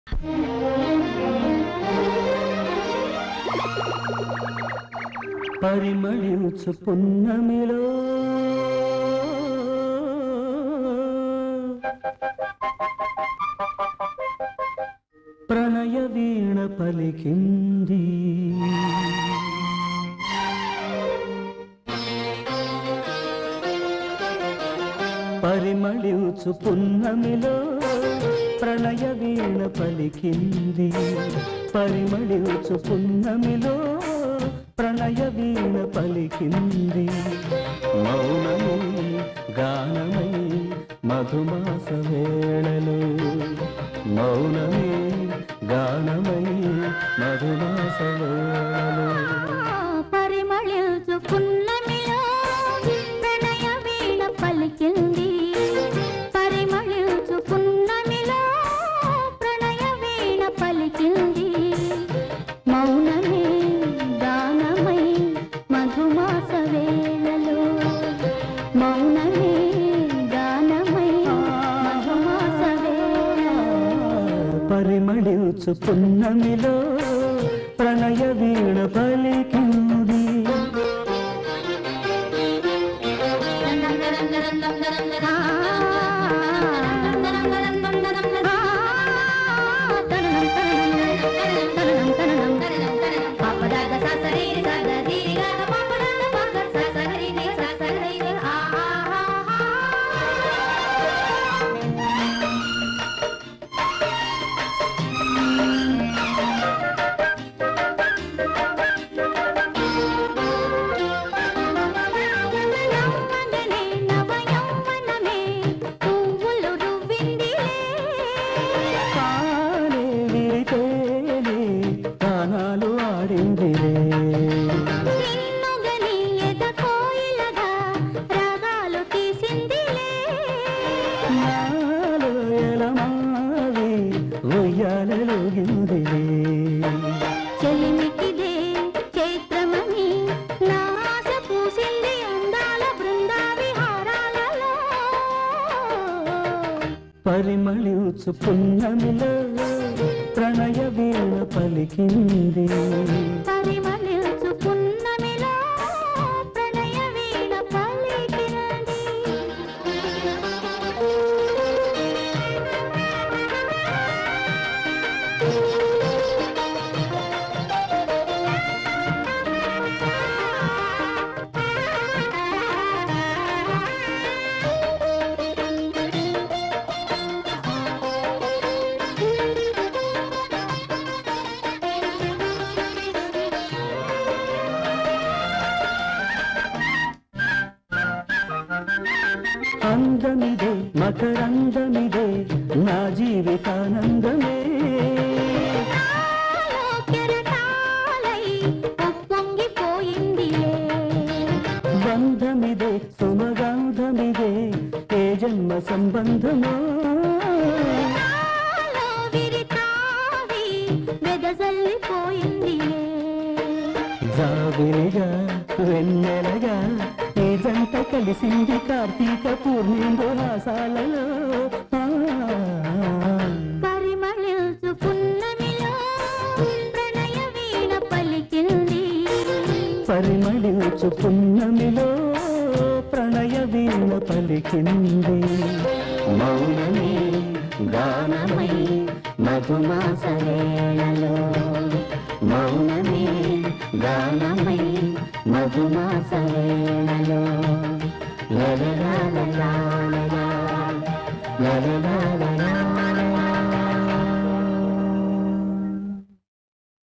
పరిమళించు పున్నమిలో ప్రణయ వీణ పలికింది పరిమళించు పున్నమిలో ప్రణయ వీణ పలికింది పరిమళించు పున్నమిలో ప్రణయ వీణ పలికింది మౌనమై గానమై మధుమాస వేళలు మౌనమే గానమై మధుమాస వేళలు పరిమళించు పున్నమిలో ప్రణయ వీణ పలికింది పరిమళించు పున్నమిలో ప్రణయ వీణ పలికింది మౌనమే గానమై మధుమాస వేళలో మౌనమే గానమై మధుమాస వేళలో పరిమళించు పున్నమిలో ప్రణయ వీణ పలికింది నవ్వగనే నవయౌవనమే పువ్వులు రువ్విందిలే కాలే విరితేనే గానాలు ఆడిందిలే నిన్నుగని ఎద కోయిలగా రాగాలు తీసిందిలే నాలో ఎలమావి ఉయ్యాలలుగిందిలే చెలిమికిదే చైత్రమని నా ఆశ పూసింది అందాల బృందా విహారాలలో పరిమళించు పున్నమిలో ప్రణయ వీణ పలికింది పరిమళించు పున్నమిలో ప్రణయ వీణ పలికినది అందమిదే మకరందమిదే నా జీవితానందమే నాలో కెరటాలై ఉప్పొంగిపోయిందిలే బంధమిదే సుమగాంధమిదే ఏ జన్మ సంబంధమో నాలో విరితావి వెదజల్లిపోయిందిలే జాబిలిగా వెన్నెలగా ఈ జంట కలిసింది కార్తీక పూర్ణిందు హాసాలలో ఆ. పరిమళించు పున్నమిలో ప్రణయ వీణ పలికింది పరిమళించు పున్నమిలో ప్రణయ వీణ పలికింది మౌనమే గానమై మధుమాస వేళలో మౌనమే గానమై మధుమాస వేళలో లలలా లలా లలా లలలా